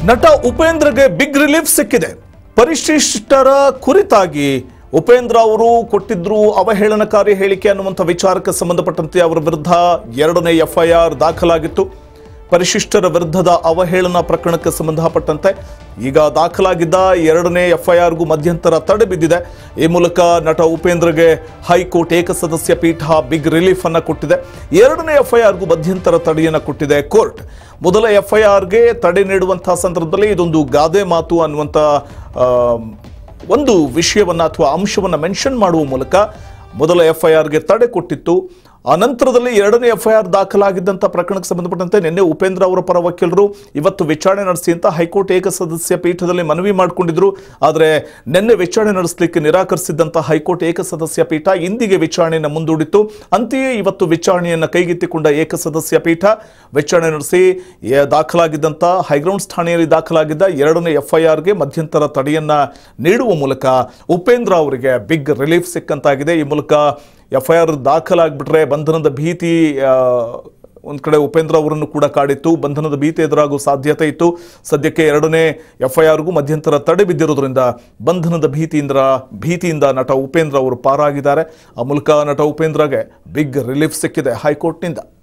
ನಟ ಉಪೇಂದ್ರಗೆ big relief ಸಿಕ್ಕಿದೆ ಪರಿಶಿಷ್ಟರ ಕುರಿತಾಗಿ ಉಪೇಂದ್ರ ಅವರು ಕೊಟ್ಟಿದ್ರು ಅವಹೇಳನಕಾರಿ ಹೇಳಿಕೆ ಅನ್ನುವಂಥ ವಿಚಾರಕ್ಕೆ ಸಂಬಂಧಪಟ್ಟಂತೆ ಅವರ ವಿರುದ್ಧ ಎರಡನೇ ಎಫ್ಐಆರ್ ದಾಖಲಾಗಿತ್ತು ಪರಿಶಿಷ್ಟರ ವಿರುದ್ಧದ ಅವಹೇಳನ ಪ್ರಕರಣಕ್ಕೆ ಸಂಬಂಧಪಟ್ಟಂತೆ ಈಗ ದಾಖಲಾಗಿದ್ದ ಎರಡನೇ ಎಫ್ಐಆರ್ಗೂ ಮಧ್ಯಂತರ ತಡೆ ಬಿದ್ದಿದೆ ಈ ಮೂಲಕ ನಟ ಉಪೇಂದ್ರಗೆ ಹೈಕೋರ್ಟ್ ಏಕಸದಸ್ಯ ಪೀಠ ಬಿಗ್ ರಿಲೀಫ್ ಅನ್ನ ಕೊಟ್ಟಿದೆ ಎರಡನೇ ಎಫ್ಐಆರ್ಗೂ ಮಧ್ಯಂತರ ತಡೆಯನ್ನು ಕೊಟ್ಟಿದೆ ಕೋರ್ಟ್ ಮೊದಲ ಎಫ್ಐಆರ್ಗೆ ತಡೆ ನೀಡುವಂತಹ ಸಂದರ್ಭದಲ್ಲಿ ಇದೊಂದು ಗಾದೆ ಮಾತು ಅನ್ನುವಂಥ ಆ, ಒಂದು ವಿಷಯವನ್ನ ಅಥವಾ ಅಂಶವನ್ನ ಮೆನ್ಷನ್ ಮಾಡುವ ಮೂಲಕ ಮೊದಲ ಎಫ್ಐಆರ್ಗೆ ತಡೆ ಕೊಟ್ಟಿತ್ತು ಆ ನಂತರದಲ್ಲಿ ಎರಡನೇ ಎಫ್ಐಆರ್ ದಾಖಲಾಗಿದ್ದಂಥ ಪ್ರಕರಣಕ್ಕೆ ಸಂಬಂಧಪಟ್ಟಂತೆ ನಿನ್ನೆ ಉಪೇಂದ್ರ ಅವರ ಪರ ವಕೀಲರು ಇವತ್ತು ವಿಚಾರಣೆ ನಡೆಸಿ ಅಂತ ಹೈಕೋರ್ಟ್ ಏಕಸದಸ್ಯ ಪೀಠದಲ್ಲಿ ಮನವಿ ಮಾಡಿಕೊಂಡಿದ್ರು ಆದರೆ ನಿನ್ನೆ ವಿಚಾರಣೆ ನಡೆಸಲಿಕ್ಕೆ ನಿರಾಕರಿಸಿದ್ದಂಥ ಹೈಕೋರ್ಟ್ ಏಕಸದಸ್ಯ ಪೀಠ ಇಂದಿಗೆ ವಿಚಾರಣೆಯನ್ನು ಮುಂದೂಡಿತ್ತು ಅಂತೆಯೇ ಇವತ್ತು ವಿಚಾರಣೆಯನ್ನು ಕೈಗೆತ್ತಿಕೊಂಡ ಏಕಸದಸ್ಯ ಪೀಠ ವಿಚಾರಣೆ ನಡೆಸಿ ಎ- ದಾಖಲಾಗಿದ್ದಂಥ ಹೈಗ್ರೌಂಡ್ಸ್ ಠಾಣೆಯಲ್ಲಿ ದಾಖಲಾಗಿದ್ದ ಎರಡನೇ ಎಫ್ಐಆರ್ಗೆ ಮಧ್ಯಂತರ ತಡೆಯನ್ನ ನೀಡುವ ಮೂಲಕ ಉಪೇಂದ್ರ ಅವರಿಗೆ ಬಿಗ್ ರಿಲೀಫ್ ಸಿಕ್ಕಂತಾಗಿದೆ ಈ ಮೂಲಕ ಎಫ್ಐಆರ್ ದಾಖಲಾಗ್ಬಿಟ್ರೆ ಬಂಧನದ ಭೀತಿ ಆ, ಒಂದ್ ಕಡೆ ಉಪೇಂದ್ರ ಅವರನ್ನು ಕೂಡ ಕಾಡಿತ್ತು ಬಂಧನದ ಭೀತಿ ಎದುರಾಗುವ ಸಾಧ್ಯತೆ ಇತ್ತು ಸದ್ಯಕ್ಕೆ ಎರಡನೇ ಎಫ್ಐಆರ್ಗೂ ಮಧ್ಯಂತರ ತಡೆ ಬಿದ್ದಿರೋದ್ರಿಂದ ಬಂಧನದ ಭೀತಿಯಿಂದ ಭೀತಿಯಿಂದ ನಟ ಉಪೇಂದ್ರ ಅವರು ಪಾರಾಗಿದ್ದಾರೆ ಆ ಮೂಲಕ ನಟ ಉಪೇಂದ್ರಗೆ ಬಿಗ್ ರಿಲೀಫ್ ಸಿಕ್ಕಿದೆ ಹೈಕೋರ್ಟ್ನಿಂದ